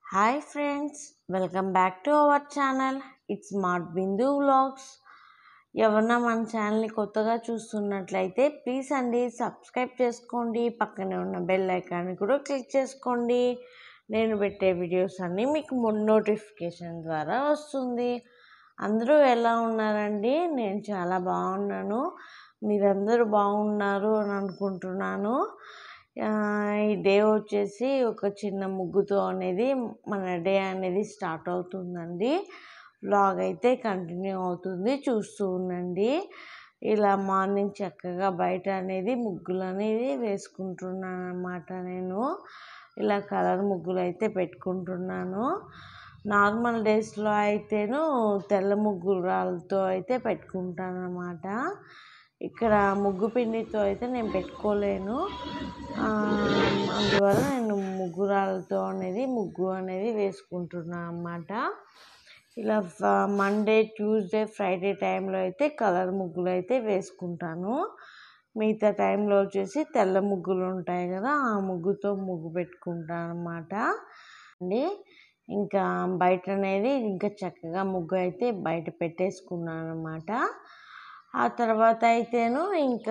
Hi friends welcome back to our channel it's smart Bindu vlogs ఎవరన్నా మన ఛానల్ని కొత్తగా చూస్తున్నట్లయితే ప్లీజ్ అండి సబ్స్క్రైబ్ చేసుకోండి పక్కనే ఉన్న బెల్ ఐకాన్ని కూడా క్లిక్ చేసుకోండి నేను పెట్టే వీడియోస్ అన్నీ మీకు నోటిఫికేషన్ ద్వారా వస్తుంది అందరూ ఎలా ఉన్నారండి నేను చాలా బాగున్నాను మీరందరూ బాగున్నారు అని అనుకుంటున్నాను ఆ, ఈ డే వచ్చేసి ఒక చిన్న ముగ్గుతో అనేది మన డే అనేది స్టార్ట్ అవుతుందండి వ్లాగ్ అయితే కంటిన్యూ అవుతుంది చూస్తూ ఉండండి ఇలా మార్నింగ్ చక్కగా బయట అనేది ముగ్గులు అనేది వేసుకుంటున్నాను అన్నమాట నేను ఇలా కలర్ ముగ్గులు అయితే పెట్టుకుంటున్నాను నార్మల్ డేస్లో అయితేను తెల్ల ముగ్గురాలతో అయితే పెట్టుకుంటాను అన్నమాట ఇక్కడ ముగ్గు పిండితో అయితే నేను పెట్టుకోలేను ఆ, అందువల్ల నేను ముగ్గురాలతో అనేది ముగ్గు అనేది వేసుకుంటున్నాను అన్నమాట ఇలా మండే ట్యూస్డే ఫ్రైడే టైంలో అయితే కలర్ ముగ్గులు అయితే వేసుకుంటాను మిగతా టైంలో వచ్చేసి తెల్ల ముగ్గులు ఉంటాయి కదా ఆ ముగ్గుతో ముగ్గు పెట్టుకుంటాను అన్నమాట అండి ఇంకా బయట అనేది ఇంకా చక్కగా ముగ్గు అయితే బయట పెట్టేసుకున్నాను అనమాట ఆ తర్వాత అయితేను ఇంకా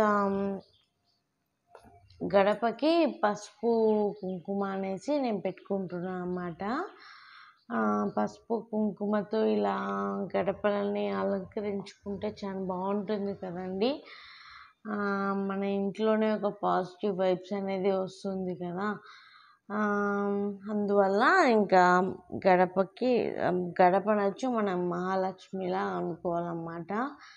గడపకి పసుపు కుంకుమ అనేసి నేను పెట్టుకుంటున్నాను అన్నమాట ఆ, పసుపు కుంకుమతో ఇలా గడపలని అలంకరించుకుంటే చాలా బాగుంటుంది కదండి ఆ, మన ఇంట్లోనే ఒక పాజిటివ్ వైబ్స్ అనేది వస్తుంది కదా ఆ, అందువల్ల ఇంకా గడపకి గడప నచ్చు మనం మహాలక్ష్మిలా అనుకోవాలన్నమాట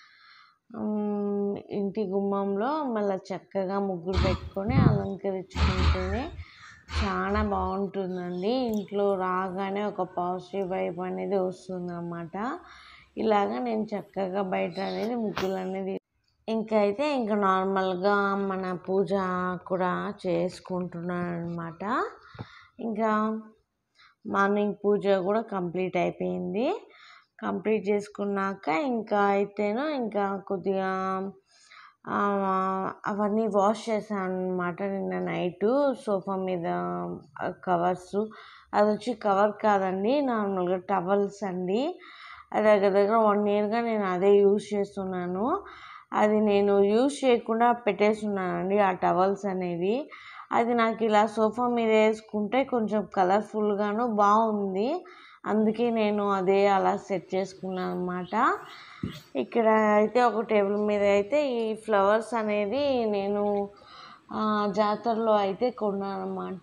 ఉమ్, ఇంటి గుమ్మంలో మళ్ళీ చక్కగా ముగ్గులు పెట్టుకొని అలంకరించుకుంటేనే చాలా బాగుంటుందండి ఇంట్లో రాగానే ఒక పాజిటివ్ వైబ్ అనేది వస్తుంది అన్నమాట ఇలాగ నేను చక్కగా బయట అనేది ముగ్గులు అనేది ఇంకా అయితే ఇంకా నార్మల్గా మన పూజ కూడా చేసుకుంటున్నాను అనమాట ఇంకా మార్నింగ్ పూజ కూడా కంప్లీట్ అయిపోయింది కంప్లీట్ చేసుకున్నాక ఇంకా అయితేను ఇంకా కొద్దిగా ఆ, అవన్నీ వాష్ చేశాను అనమాట నిన్న నైట్ సోఫా మీద కవర్స్ అది వచ్చి కవర్ కాదండి నార్మల్గా టవల్స్ అండి అది దగ్గర దగ్గర వన్ ఇయర్గా నేను అదే యూజ్ చేస్తున్నాను అది నేను యూజ్ చేయకుండా పెట్టేస్తున్నానండి ఆ టవల్స్ అనేవి అది నాకు ఇలా సోఫా మీద వేసుకుంటే కొంచెం కలర్ఫుల్గాను బాగుంది అందుకే నేను అదే అలా సెట్ చేసుకున్నాను అనమాట ఇక్కడ అయితే ఒక టేబుల్ మీద అయితే ఈ ఫ్లవర్స్ అనేది నేను ఆ, జాతరలో అయితే కొన్నాను అనమాట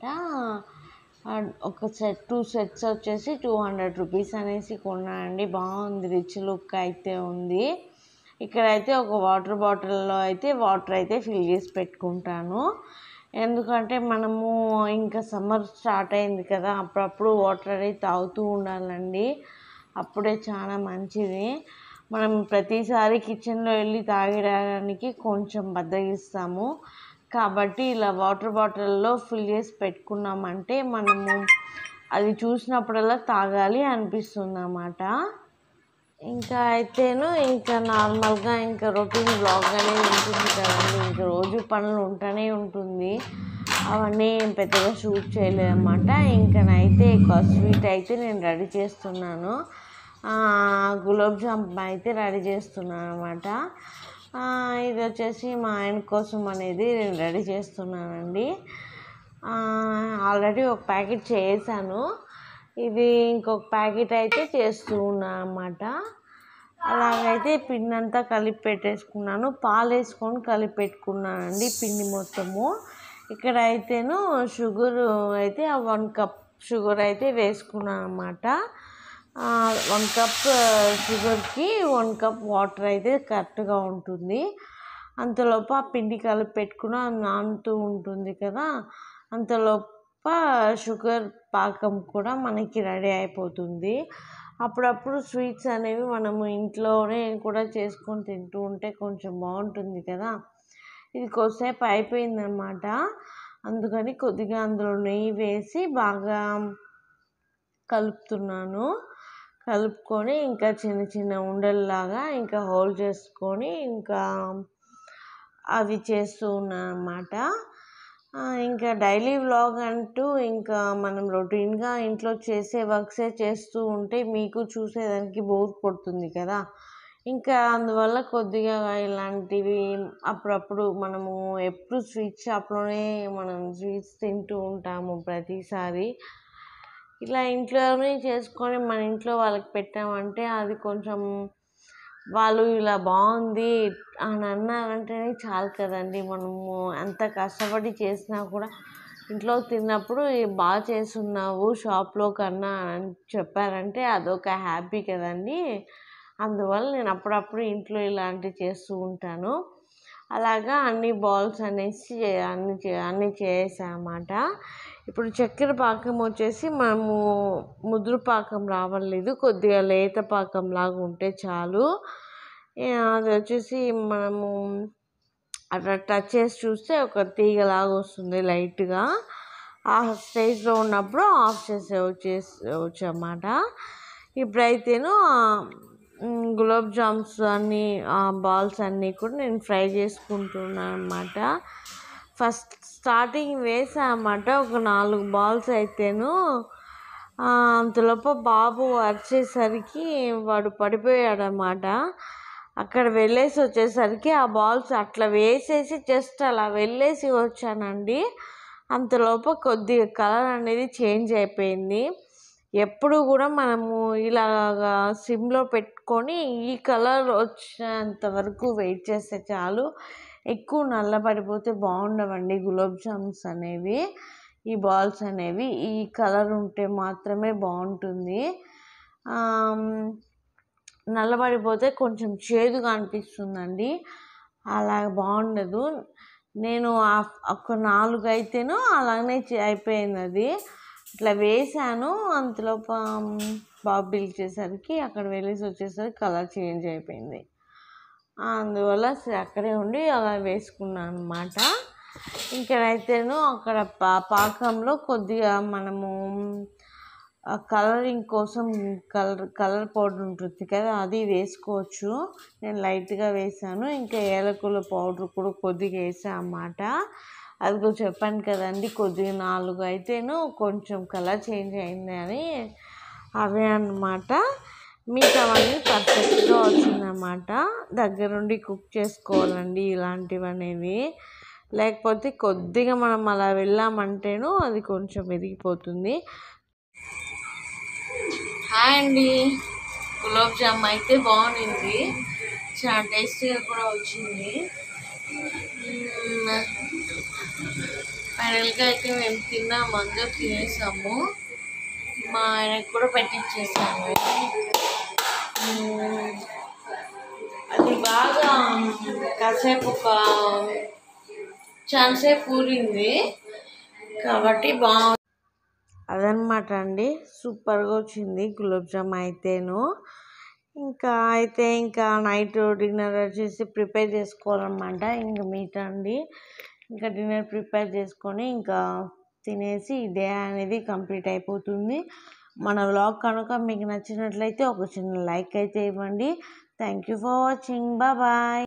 ఒక సెట్ టూ సెట్స్ వచ్చేసి టూ హండ్రెడ్ రూపీస్ అనేసి కొన్నానండి బాగుంది రిచ్ లుక్ అయితే ఉంది ఇక్కడైతే ఒక వాటర్ బాటిల్లో అయితే వాటర్ అయితే ఫిల్ చేసి పెట్టుకుంటాను ఎందుకంటే మనము ఇంకా సమ్మర్ స్టార్ట్ అయింది కదా అప్పుడప్పుడు వాటర్ అనేది తాగుతూ ఉండాలండి అప్పుడే చాలా మంచిది మనం ప్రతిసారి కిచెన్లో వెళ్ళి తాగడానికి కొంచెం బద్దగిస్తాము కాబట్టి ఇలా వాటర్ బాటిల్లో ఫిల్ చేసి పెట్టుకున్నామంటే మనము అది చూసినప్పుడల్లా తాగాలి అనిపిస్తుంది అన్నమాట ఇంకా అయితేను ఇంకా నార్మల్గా ఇంకా రొటీన్ బ్లాగ్ అనేది ఉంటుంది కదండి ఇంకా రోజు పనులు ఉంటూనే ఉంటుంది అవన్నీ ఏం పెద్దగా షూట్ చేయలేదన్నమాట ఇంకనైతే ఒక స్వీట్ అయితే నేను రెడీ చేస్తున్నాను ఆ, గులాబ్ జామ్ అయితే రెడీ చేస్తున్నాను అనమాట ఇది వచ్చేసి మా ఆయన కోసం అనేది నేను రెడీ చేస్తున్నానండి ఆల్రెడీ ఒక ప్యాకెట్ చేశాను ఇది ఇంకొక ప్యాకెట్ అయితే చేస్తూ ఉన్నాను అన్నమాట అలాగైతే పిండి అంతా కలిపి పెట్టేసుకున్నాను పాలు వేసుకొని కలిపి పెట్టుకున్నానండి పిండి మొత్తము ఇక్కడ అయితేను షుగర్ అయితే వన్ కప్ షుగర్ అయితే వేసుకున్నాను అనమాట వన్ కప్ షుగర్కి వన్ కప్ వాటర్ అయితే కరెక్ట్గా ఉంటుంది అంతలోపు ఆ పిండి కలిపి పెట్టుకున్న అది నానుతూ ఉంటుంది కదా అంతలోప షుగర్ పాకం కూడా మనకి రెడీ అయిపోతుంది అప్పుడప్పుడు స్వీట్స్ అనేవి మనము ఇంట్లోనే కూడా చేసుకొని తింటూ ఉంటే కొంచెం బాగుంటుంది కదా ఇది కొద్దిసేపు అయిపోయిందనమాట అందుకని కొద్దిగా అందులో నెయ్యి వేసి బాగా కలుపుతున్నాను కలుపుకొని ఇంకా చిన్న చిన్న ఉండల్లాగా ఇంకా హోల్ చేసుకొని ఇంకా అవి చేస్తూ ఉన్నాను అన్నమాట ఆ, ఇంకా డైలీ వ్లాగ్ అంటూ ఇంకా మనం రొటీన్గా ఇంట్లో చేసే వర్క్సే చేస్తూ ఉంటే మీకు చూసేదానికి బోర్ కొడుతుంది కదా ఇంకా అందువల్ల కొద్దిగా ఇలాంటివి అప్పుడప్పుడు మనము ఎప్పుడు స్వీట్ షాప్లోనే మనం స్వీట్స్ తింటూ ఉంటాము ప్రతిసారి ఇలా ఇంట్లోనే చేసుకొని మన ఇంట్లో వాళ్ళకి పెట్టామంటే అది కొంచెం వాళ్ళు ఇలా బాగుంది అని అన్నారంటేనే చాలు కదండి మనము ఎంత కష్టపడి చేసినా కూడా ఇంట్లో తిన్నప్పుడు "ఏ, బాగా చేస్తున్నావు షాప్లో కన్నా అని చెప్పారంటే అదొక హ్యాపీ కదండి అందువల్ల నేను అప్పుడప్పుడు ఇంట్లో ఇలాంటివి చేస్తూ ఉంటాను అలాగా అన్ని బాల్స్ అనేసి అన్ని చే- అన్ని చేసామన్నమాట ఇప్పుడు చక్కెర పాకం వచ్చేసి మనము ముదురు పాకం రావట్లేదు కొద్దిగా లేత పాకం లాగా ఉంటే చాలు ఏ, అది వచ్చేసి మనము అట్లా టచ్ చేసి చూస్తే ఒక తీగలాగా వస్తుంది లైట్గా ఆ స్టేజ్లో ఉన్నప్పుడు ఆఫ్ చేసే వచ్చేసి వచ్చన్నమాట ఇప్పుడైతేను ఆ, మ్, గులాబ్ జామ్స్ అన్నీ ఆ బాల్స్ అన్నీ కూడా నేను ఫ్రై చేసుకుంటున్నాను అనమాట ఫస్ట్ స్టార్టింగ్ వేసామన్నమాట ఒక నాలుగు బాల్స్ అయితేను ఆ, అంతలోపు బాబు అరిచేసరికి వాడు పడిపోయాడనమాట అక్కడ వెళ్ళేసి వచ్చేసరికి ఆ బాల్స్ అట్లా వేసేసి జస్ట్ అలా వెళ్ళేసి వచ్చానండి అంతలోపు కొద్దిగా కలర్ అనేది చేంజ్ అయిపోయింది ఎప్పుడు కూడా మనము ఇలాగా సిమ్లో పెట్టుకొని ఈ కలర్ వచ్చేంత వరకు వెయిట్ చేస్తే చాలు ఎక్కువ నల్లబడిపోతే బాగుండవండి గులాబ్ జామ్స్ అనేవి ఈ బాల్స్ అనేవి ఈ కలర్ ఉంటే మాత్రమే బాగుంటుంది ఆమ్, నల్లబడిపోతే కొంచెం చేదుగా అనిపిస్తుందండి అలా బాగుండదు నేను ఆ- ఒక నాలుగు అయితేను అలానే చే- అయిపోయింది అది ఇట్లా వేసాను అంతలోపు ఆమ్, బాబు పిలిచేసరికి అక్కడ వెళ్ళేసి వచ్చేసరికి కలర్ చేంజ్ అయిపోయింది అందువల్ల సరే అక్కడే ఉండి అలా వేసుకున్నాను అనమాట ఇక్కడైతేను అక్కడ పా పాకంలో కొద్దిగా మనము కలరింగ్ కోసం కలర్ కలర్ పౌడర్ ఉంటుంది కదా అది వేసుకోవచ్చు నేను లైట్గా వేసాను ఇంకా ఏలకుల పౌడర్ కూడా కొద్దిగా వేసాను అన్నమాట అది కూడా చెప్పాను కదండి కొద్దిగా నాలుగు అయితేను కొంచెం కలర్ చేంజ్ అయింది అని అవే అన్నమాట మీకు అవన్నీ పర్ఫెక్ట్గా వచ్చిందన్నమాట దగ్గరుండి కుక్ చేసుకోవాలండి ఇలాంటివి అనేవి లేకపోతే కొద్దిగా మనం అలా వెళ్ళామంటేను అది కొంచెం ఎదిగిపోతుంది హాయ్ అండి గులాబ్ జామ్ అయితే బాగుంది చాలా టేస్టీగా కూడా వచ్చింది ఫైనల్గా అయితే మేము తిన్నాము అందరూ తినేసాము మా ఆయనకు కూడా పెట్టించేసాము మ్మ్. అది బాగా కాసేపు ఒక చాలాసేపు ఊరింది కాబట్టి బాగా అదనమాట అండి సూపర్గా వచ్చింది గులాబ్ జామ్ అయితేను ఇంకా అయితే ఇంకా నైట్ డిన్నర్ వచ్చేసి ప్రిపేర్ చేసుకోవాలన్నమాట ఇంకా మీట్ అండి ఇంకా డిన్నర్ ప్రిపేర్ చేసుకొని ఇంకా తినేసి ఈ డే అనేది కంప్లీట్ అయిపోతుంది మన వ్లాగ్ కనుక మీకు నచ్చినట్లయితే ఒక చిన్న లైక్ అయితే ఇవ్వండి thank you for watching bye